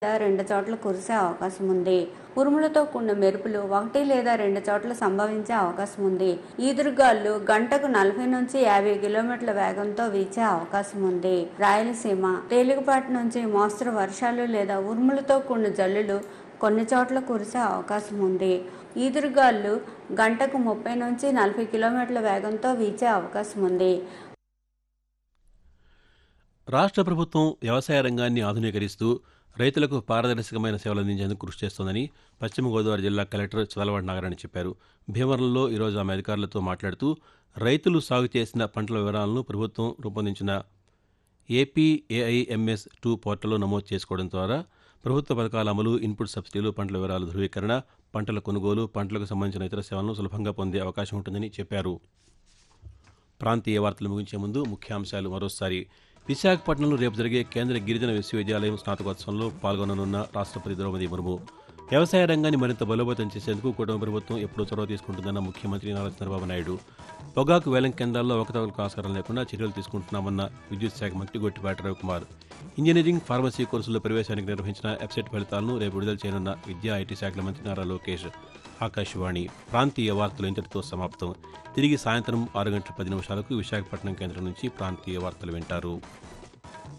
రెండు చోట్ల కురిసే అవకాశం ఉంది ఉరుములతో కూడిన మెరుపులు ఒకటి లేదా రెండు చోట్ల సంభవించే అవకాశం ఉంది ఈదురుగాలు గంటకు నలభై నుంచి యాభై కిలోమీటర్ల వేగంతో వీచే అవకాశం ఉంది రాయలసీమ తేలికపాటి నుంచి మోస్తరు వర్షాలు లేదా ఉరుములతో కూడిన జల్లులు కొన్ని చోట్ల కురిసే అవకాశం ఉంది ఈదురుగాలు గంటకు ముప్పై నుంచి నలభై కిలోమీటర్ల వేగంతో వీచే అవకాశం ఉంది రాష్ట్ర ప్రభుత్వం వ్యవసాయ రంగాన్ని ఆధునీకరిస్తూ రైతులకు పారదర్శకమైన సేవలు అందించేందుకు కృషి చేస్తోందని పశ్చిమ గోదావరి జిల్లా కలెక్టర్ చదలవాడి నాగరాణి చెప్పారు భీమవరంలో ఈరోజు ఆమె అధికారులతో మాట్లాడుతూ రైతులు సాగు చేసిన పంటల వివరాలను ప్రభుత్వం రూపొందించిన ఏపీఏఐఎంఎస్ టూ పోర్టల్లో నమోదు చేసుకోవడం ద్వారా ప్రభుత్వ పథకాల అమలు ఇన్పుట్ సబ్సిడీలు పంటల వివరాల ధృవీకరణ పంటల కొనుగోలు పంటలకు సంబంధించిన ఇతర సేవలను సులభంగా పొందే అవకాశం ఉంటుందని చెప్పారు ప్రాంతీయ వార్తలు ముగించే ముందు ముఖ్యాంశాలు మరోసారి విశాఖపట్నంలో రేపు జరిగే కేంద్ర గిరిజన విశ్వవిద్యాలయం స్నాతకోత్సవంలో పాల్గొననున్న రాష్ట్రపతి ద్రౌపది ముర్ము వ్యవసాయ రంగాన్ని మరింత బలోపేతం చేసేందుకు కుటుంబ ప్రభుత్వం ఎప్పుడూ చొరవ తీసుకుంటుందన్న ముఖ్యమంత్రి నారా చంద్రబాబు నాయుడు పొగాకు వేలం కేంద్రాల్లో అవకతవకలకు ఆస్కారం లేకుండా చర్యలు తీసుకుంటున్నామన్న విద్యుత్ శాఖ మంత్రి గొట్టిపాటి రవికుమార్ ఇంజనీరింగ్ ఫార్మసీ కోర్సుల్లో ప్రవేశానికి నిర్వహించిన వెబ్సైట్ ఫలితాలను రేపు విడుదల చేయనున్న విద్యా ఐటీ శాఖల మంత్రి నారా లోకేష్ ఆకాశవాణి ప్రాంతీయ వార్తలు ఇంతటితో సమాప్తం తిరిగి సాయంత్రం ఆరు గంటల పది నిమిషాలకు విశాఖపట్నం కేంద్రం నుంచి ప్రాంతీయ వార్తలు వింటారు